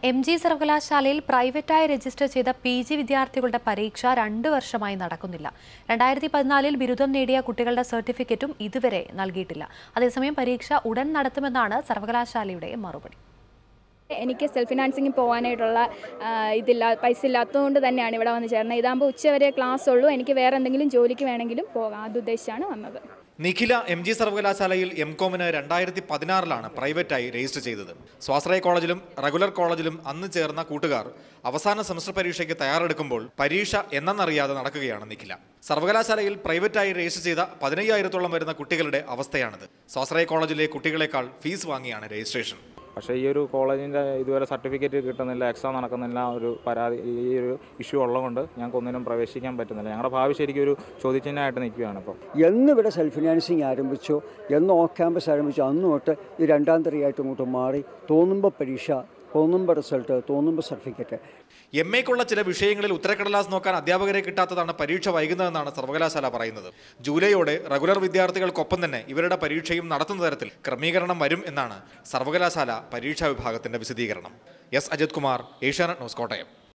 M G സർവകലാശാലയിൽ പ്രൈവറ്റായി register ചെയ്ത പി ജി വിദ്യാർത്ഥികളുടെ പരീക്ഷ രണ്ട് വർഷമായി നടക്കുന്നില്ല രണ്ടായിരത്തി പതിനാലിൽ ബിരുദം നേടിയ കുട്ടികളുടെ സർട്ടിഫിക്കറ്റും ഇതുവരെ നൽകിയിട്ടില്ല അതേസമയം പരീക്ഷ ഉടൻ നടത്തുമെന്നാണ് സർവകലാശാലയുടെ മറുപടി എനിക്ക് സെൽഫ് ഫിനാൻസിങ് പോകാനായിട്ടുള്ള ആ, ഇതില്ല പൈസ ഇല്ലാത്തതുകൊണ്ട് തന്നെയാണ് ഇവിടെ വന്ന് ചേർന്നത് ഇതാകുമ്പോൾ ഉച്ചവരെ ക്ലാസ് ഉള്ളൂ എനിക്ക് വേറെ എന്തെങ്കിലും ജോലിക്ക് വേണമെങ്കിലും പോകാം അതുദ്ദേശിച്ചാണ് വന്നത് നിഖില എം ജി സർവകലാശാലയിൽ എം കോമിന് രണ്ടായിരത്തി പതിനാറിലാണ് പ്രൈവറ്റായി രജിസ്റ്റർ ചെയ്തത് സ്വാശ്രയ കോളേജിലും റെഗുലർ കോളേജിലും അന്ന് ചേർന്ന കൂട്ടുകാർ അവസാന സെമസ്റ്റർ പരീക്ഷയ്ക്ക് തയ്യാറെടുക്കുമ്പോൾ പരീക്ഷ എന്നറിയാതെ നടക്കുകയാണ് നിഖില സർവകലാശാലയിൽ പ്രൈവറ്റായി രജിസ്റ്റർ ചെയ്ത പതിനയ്യായിരത്തോളം വരുന്ന കുട്ടികളുടെ അവസ്ഥയാണിത് സ്വാശ്രയ കോളേജിലെ കുട്ടികളെക്കാൾ ഫീസ് വാങ്ങിയാണ് രജിസ്ട്രേഷൻ പക്ഷേ ഈ ഒരു കോളേജിൻ്റെ ഇതുവരെ സർട്ടിഫിക്കറ്റ് കിട്ടുന്നില്ല എക്സാം നടക്കുന്നില്ല ഒരു പരാതി ഈ ഒരു ഇഷ്യൂ ഉള്ളതുകൊണ്ട് ഞങ്ങൾക്ക് ഒന്നിനും പ്രവേശിക്കാൻ പറ്റുന്നില്ല ഞങ്ങളുടെ ഭാവി ശരിക്കും ഒരു ചോദ്യചിഹ്നമായിട്ട് നിൽക്കുകയാണ് ഇപ്പോൾ എന്ന് ഇവിടെ സെൽഫ് ഫിനാൻസിങ് ആരംഭിച്ചോ എന്ന് ഓഫ് ക്യാമ്പസ് ആരംഭിച്ചോ അന്ന് തൊട്ട് ഈ രണ്ടാം തരയായിട്ട് ഇങ്ങോട്ട് മാറി തോന്നുമ്പോൾ പരീക്ഷ തോന്നുമ്പോൾ റിസൾട്ട് തോന്നുമ്പോൾ സർട്ടിഫിക്കറ്റ് എം എക്കുള്ള ചില വിഷയങ്ങളിൽ ഉത്തരക്കടലാസ് നോക്കാൻ അധ്യാപകരെ കിട്ടാത്തതാണ് പരീക്ഷ വൈകുന്നതെന്നാണ് സർവകലാശാല പറയുന്നത് ജൂലൈയോടെ റെഗുലർ വിദ്യാർത്ഥികൾക്കൊപ്പം തന്നെ ഇവരുടെ പരീക്ഷയും നടത്തുന്ന തരത്തിൽ ക്രമീകരണം വരും എന്നാണ് സർവകലാശാല പരീക്ഷാ വിഭാഗത്തിന്റെ വിശദീകരണം എസ് അജിത് കുമാർ ഏഷ്യാനെറ്റ് ന്യൂസ് കോട്ടയം